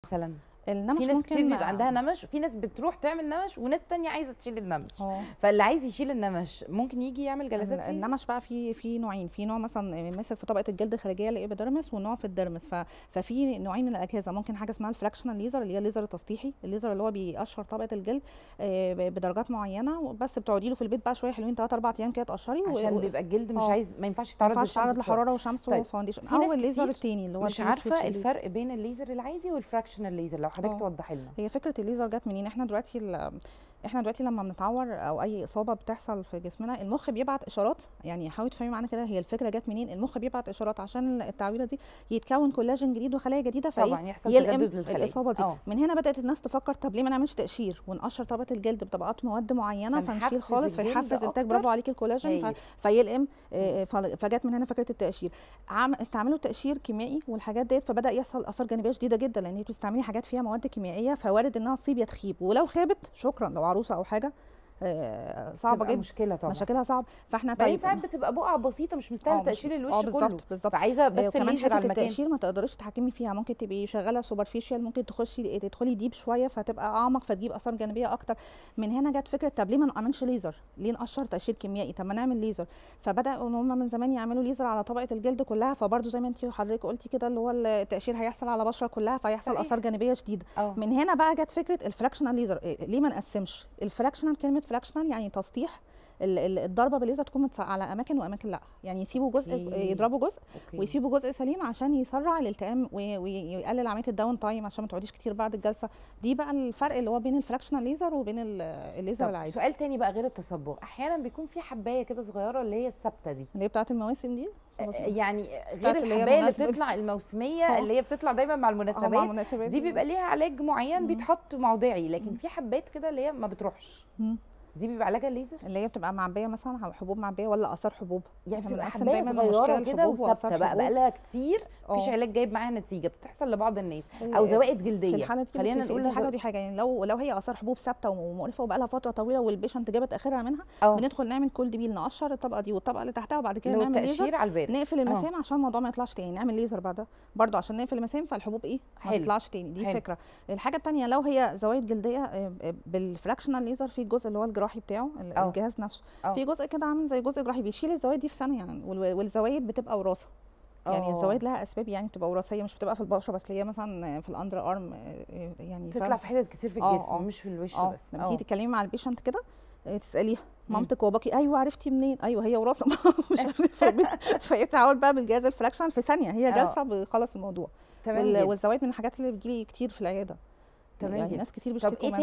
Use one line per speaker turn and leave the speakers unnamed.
مثلا
النمش
في ناس
ممكن
كتير بيبقى عندها نمش وفي ناس بتروح تعمل نمش وناس تانية عايزه تشيل النمش
اه
فاللي عايز يشيل النمش ممكن يجي يعمل جلسات
ال-
ليزر؟
النمش بقى في في نوعين في نوع مثلا ماسك في طبقه الجلد الخارجيه الابيدرمس ونوع في الدرمس ف- ففي نوعين من الاجهزه ممكن حاجه اسمها الفراكشنال ليزر اللي هي الليزر التسطيحي الليزر اللي هو بيقشر طبقه الجلد آه، ب- بدرجات معينه بس بتقعدي له في البيت بقى شويه حلوين 3 4 ايام كده تقشري و-
عشان
و-
بيبقى الجلد مش
آه.
عايز ما ينفعش
ما
يتعرض
ينفعش
للشمس
تعرض
كتير.
لحراره وشمس
طيب،
وفاونديشن
في ناس
او الليزر
كتير
التاني اللي هو
مش
الفينش
عارفه
فيتش ليزر.
الفرق بين الليزر العادي والفراكشنال ليزر لو حضرتك
آه.
توضحي لنا
هي فكره الليزر جت منين احنا دلوقتي ال- احنا دلوقتي لما بنتعور او اي اصابه بتحصل في جسمنا المخ بيبعت اشارات يعني حاولي تفهمي معانا كده هي الفكره جت منين المخ بيبعت اشارات عشان التعويره دي يتكون كولاجين جديد وخلايا جديده فايه
طبعا يحصل
يلقم
تجدد للخلايا
الاصابه دي
آه.
من هنا بدات الناس تفكر طب ليه ما نعملش تقشير ونقشر طبقه الجلد بطبقات مواد معينه
فنحفز
فنشيل خالص
الجلد
فيحفز انتاج
أكتر.
برافو عليكي الكولاجين
هايل.
ف... فيلقم آه، ف- فجت من هنا فكره التقشير عم استعملوا تقشير كيميائي والحاجات ديت فبدا يحصل اثار جانبيه شديده جدا لان هي بتستعملي حاجات فيها مواد كيميائيه فوارد انها تصيب يا تخيب ولو خابت شكرا لو عروسه او حاجه آه، صعبه
تبقى
جدا
مشكله طبعا
مشاكلها صعب فاحنا
بعدين
طيب
ساعات بتبقى بقعه بسيطه مش مستاهله
آه، مش-
تقشير الوش
اه
كله
بالظبط بالظبط
فعايزه
آه،
بس
وكمان
الليزر
حته
على المكان
التقشير ما تقدريش تتحكمي فيها ممكن تبقي شغاله سوبرفيشال ممكن تخشي تدخلي ديب شويه فتبقى اعمق فتجيب اثار جانبيه اكتر من هنا جت فكره طب ليه ما نعملش ليزر ليه نقشر تقشير كيميائي طب ما نعمل ليزر فبداوا ان هم من زمان يعملوا ليزر على طبقه الجلد كلها فبرضه زي ما انت حضرتك قلتي كده اللي هو التقشير هيحصل على البشره كلها فيحصل
صحيح.
اثار جانبيه شديده
اه
من هنا بقى جت فكره الفراكشنال ليزر إيه، ليه ما نقسمش الفراكشنال كلمه فراكشنال يعني تسطيح ال- ال- الضربه بالليزر تكون متس- على اماكن واماكن لا يعني يسيبوا جزء
أوكي.
يضربوا جزء
اوكي
ويسيبوا جزء سليم عشان يسرع الالتئام وي- ويقلل عمليه الداون تايم عشان ما تقعديش كتير بعد الجلسه دي بقى الفرق اللي هو بين الفراكشنال ليزر وبين ال- الليزر
طب
العادي
سؤال تاني بقى غير التصبغ احيانا بيكون في حبايه كده صغيره اللي هي الثابته دي
اللي هي بتاعه المواسم دي
يعني
بتاعت
غير
اللي هي
الحبايه اللي
المناسبة دي.
بتطلع الموسميه
آه.
اللي هي بتطلع دايما مع
آه، مع
المناسبات
المناسبات
دي بيبقى ليها علاج معين
مم.
بيتحط موضعي لكن
مم.
في حبات كده اللي هي ما بتروحش
مم.
دي بيبقى علاجها الليزر
اللي هي بتبقى معبيه مثلا أو حبوب معبيه ولا اثار حبوب
يعني
إحنا
بتبقى
بنقسم
حبايه
دايماً المشكلة
صغيره كده
الحبوب وآثار
وثابته بقى
حبوب.
بقى لها كتير مفيش
آه.
علاج جايب معاها نتيجه بتحصل لبعض الناس
هي-
او زوائد
في
جلديه
الحاله دي
خلينا
بصي،
نقول
دي حاجه
زو-
ودي حاجه يعني لو لو هي اثار حبوب ثابته ومقرفه وبقى لها فتره طويله والبيشنت جابت اخرها منها
اه
بندخل نعمل كولد بيل نقشر الطبقه دي والطبقه اللي تحتها وبعد كده
اللي هو
نعمل ليزر
التقشير على البارد
نقفل المسام عشان الموضوع ما يطلعش تاني نعمل ليزر بعدها برضو عشان نقفل المسام فالحبوب ايه ما
حلو.
تطلعش تاني دي
حلو.
فكره الحاجه التانية لو هي زوايد جلديه آه، آه، بالفراكشنال ليزر في الجزء اللي هو الجراحي بتاعه ال-
أه.
الجهاز نفسه
أه.
في جزء كده عامل زي جزء جراحي بيشيل الزوايد دي في ثانيه يعني وال- والزوايد بتبقى وراثه يعني
آه.
الزوايد لها اسباب يعني بتبقى وراثيه مش بتبقى في البشره بس اللي هي مثلا في الاندر ارم يعني
تطلع
فاهم؟
في حتت كتير في
آه،
الجسم
آه.
مش في الوش
اه
بس
لما
آه.
تيجي تتكلمي مع البيشنت كده آه، تساليها
مم.
مامتك وباباكي ايوه عرفتي منين ايوه هي وراثه مش عارفه فب- فهي بتتعامل بقى بالجهاز الفراكشنال في ثانيه هي
آه.
جالسه بخلص الموضوع
تمام
وال-
جدا.
والزوايد من الحاجات اللي بتجيلي كتير في العياده
تمام
يعني
جدا.
ناس كتير
طب
بيشتكوا
ايه
منها